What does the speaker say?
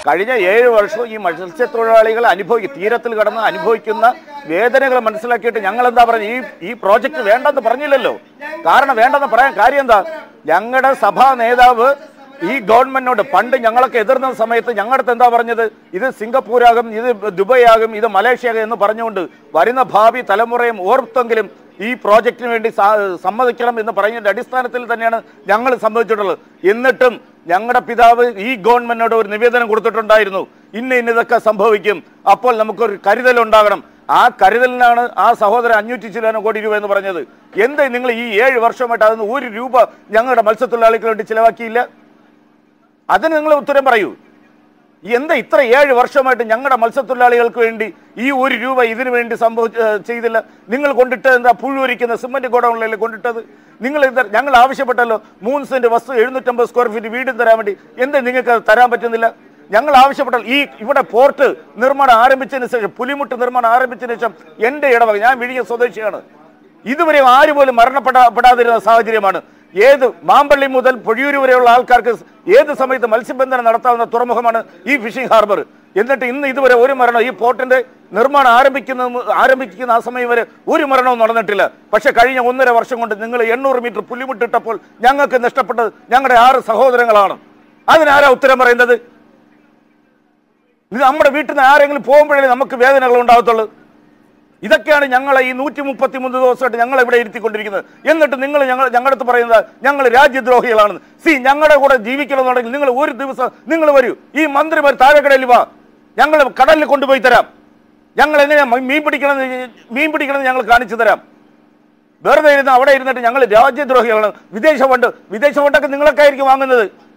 കഴിഞ്ഞ ഏഴ് വർഷവും ഈ മത്സ്യത്തൊഴിലാളികൾ അനുഭവിക്കും തീരത്തിൽ കിടന്ന് അനുഭവിക്കുന്ന വേദനകൾ മനസ്സിലാക്കിയിട്ട് ഞങ്ങൾ എന്താ പറഞ്ഞത് ഈ ഈ പ്രോജക്റ്റ് വേണ്ടെന്ന് പറഞ്ഞില്ലല്ലോ കാരണം വേണ്ടെന്ന് പറയാൻ കാര്യം എന്താ ഞങ്ങളുടെ സഭാ നേതാവ് ഈ ഗവൺമെന്റിനോട് പണ്ട് ഞങ്ങളൊക്കെ എതിർന്ന സമയത്ത് ഞങ്ങളുടെ അടുത്ത് എന്താ പറഞ്ഞത് ഇത് സിംഗപ്പൂരാകും ഇത് ദുബായ് ആകും ഇത് മലേഷ്യ ആകും എന്ന് പറഞ്ഞുകൊണ്ട് വരുന്ന ഭാവി തലമുറയും ഓർത്തെങ്കിലും ഈ പ്രോജക്റ്റിന് വേണ്ടി സാ- സമ്മതിക്കണം എന്ന് പറയുന്നതിന്റെ അടിസ്ഥാനത്തിൽ തന്നെയാണ് ഞങ്ങൾ സമ്മതിച്ചിട്ടുള്ളത് എന്നിട്ടും ഞങ്ങളുടെ പിതാവ് ഈ ഗവൺമെന്റിനോട് ഒരു നിവേദനം കൊടുത്തിട്ടുണ്ടായിരുന്നു ഇന്ന ഇന്ന ഇതൊക്കെ സംഭവിക്കും അപ്പോൾ നമുക്കൊരു കരുതൽ ഉണ്ടാകണം ആ കരുതലിനാണ് ആ സഹോദരൻ അഞ്ഞൂറ്റി ചില്ലാനം കോടി രൂപ എന്ന് പറഞ്ഞത് എന്ത് നിങ്ങൾ ഈ ഏഴ് വർഷമായിട്ട് അതിന് ഒരു രൂപ ഞങ്ങളുടെ മത്സ്യത്തൊഴിലാളികൾക്ക് വേണ്ടി ചിലവാക്കിയില്ല അതിന് നിങ്ങൾ ഉത്തരം പറയൂ എന്താ ഇത്ര ഏഴ് വർഷമായിട്ട് ഞങ്ങളുടെ മത്സ്യത്തൊഴിലാളികൾക്ക് വേണ്ടി ഈ ഒരു രൂപ ഇതിനു വേണ്ടി സംഭവിച്ച ഏഹ് ചെയ്തില്ല നിങ്ങൾ കൊണ്ടിട്ട് എന്താ പുഴുവരിക്കുന്ന സിമന്റ് ഗോഡൗണിലല്ലേ കൊണ്ടിട്ടത് നിങ്ങൾ ഇത് ഞങ്ങൾ ആവശ്യപ്പെട്ടല്ലോ മൂന്ന് സെന്റ് വസ്തു എഴുന്നൂറ്റമ്പത് സ്ക്വയർ ഫീറ്റ് വീടും തരാൻ വേണ്ടി എന്താ നിങ്ങൾക്ക് അത് തരാൻ പറ്റുന്നില്ല ഞങ്ങൾ ആവശ്യപ്പെട്ടാൽ ഈ ഇവിടെ പോർട്ട് നിർമ്മാണം ആരംഭിച്ചതിന് ശേഷം പുലിമുട്ട് നിർമ്മാണം ആരംഭിച്ചതിന് ശേഷം എൻ്റെ ഇടവക ഞാൻ വിഴിഞ്ഞ സ്വദേശിയാണ് ഇതുവരെ ആര് പോലും മരണപ്പെടാതിരുന്ന സാഹചര്യമാണ് ഏത് മാമ്പള്ളി മുതൽ പൊഴിയൂര് വരെയുള്ള ആൾക്കാർക്ക് ഏത് സമയത്ത് മത്സ്യബന്ധനം നടത്താവുന്ന തുറമുഖമാണ് ഈ ഫിഷിംഗ് ഹാർബർ എന്നിട്ട് ഇന്ന് ഇതുവരെ ഒരു മരണം ഈ പോർട്ടിന്റെ നിർമ്മാണം ആരംഭിക്കുന്ന ആരംഭിക്കുന്ന ആ സമയം വരെ ഒരു മരണവും നടന്നിട്ടില്ല പക്ഷെ കഴിഞ്ഞ ഒന്നര വർഷം കൊണ്ട് നിങ്ങൾ എണ്ണൂറ് മീറ്റർ പുല്ലിമുട്ടിട്ടപ്പോൾ ഞങ്ങൾക്ക് നഷ്ടപ്പെട്ടത് ഞങ്ങളുടെ ആറ് സഹോദരങ്ങളാണ് അതിനാരാ ഉത്തരം പറയുന്നത് ഇത് നമ്മുടെ വീട്ടിൽ നിന്ന് ആരെങ്കിലും പോകുമ്പോഴേ നമുക്ക് വേദനകൾ ഉണ്ടാകത്തുള്ളൂ ഇതൊക്കെയാണ് ഞങ്ങളെ ഈ നൂറ്റി മുപ്പത്തി മൂന്ന് ദിവസമായിട്ട് ഞങ്ങൾ ഇവിടെ ഇരുത്തിക്കൊണ്ടിരിക്കുന്നത് എന്നിട്ട് നിങ്ങൾ ഞങ്ങൾ ഞങ്ങളുടെ അടുത്ത് പറയുന്നത് ഞങ്ങൾ രാജ്യദ്രോഹികളാണെന്ന് സി ഞങ്ങളുടെ കൂടെ ജീവിക്കണമെന്നുണ്ടെങ്കിൽ നിങ്ങൾ ഒരു ദിവസം നിങ്ങൾ വരൂ ഈ മന്ത്രിമാർ താഴെക്കടയിൽ വാ ഞങ്ങൾ കടലിൽ കൊണ്ടുപോയി തരാം ഞങ്ങൾ എങ്ങനെയാ മീൻ പിടിക്കണം മീൻ പിടിക്കണം ഞങ്ങൾ കാണിച്ചു തരാം വെറുതെ ഇരുന്ന് അവിടെ ഇരുന്നിട്ട് ഞങ്ങൾ രാജ്യദ്രോഹികളാണ് വിദേശ ഫണ്ട് വിദേശ ഫണ്ടൊക്കെ നിങ്ങളൊക്കെ ആയിരിക്കും വാങ്ങുന്നത്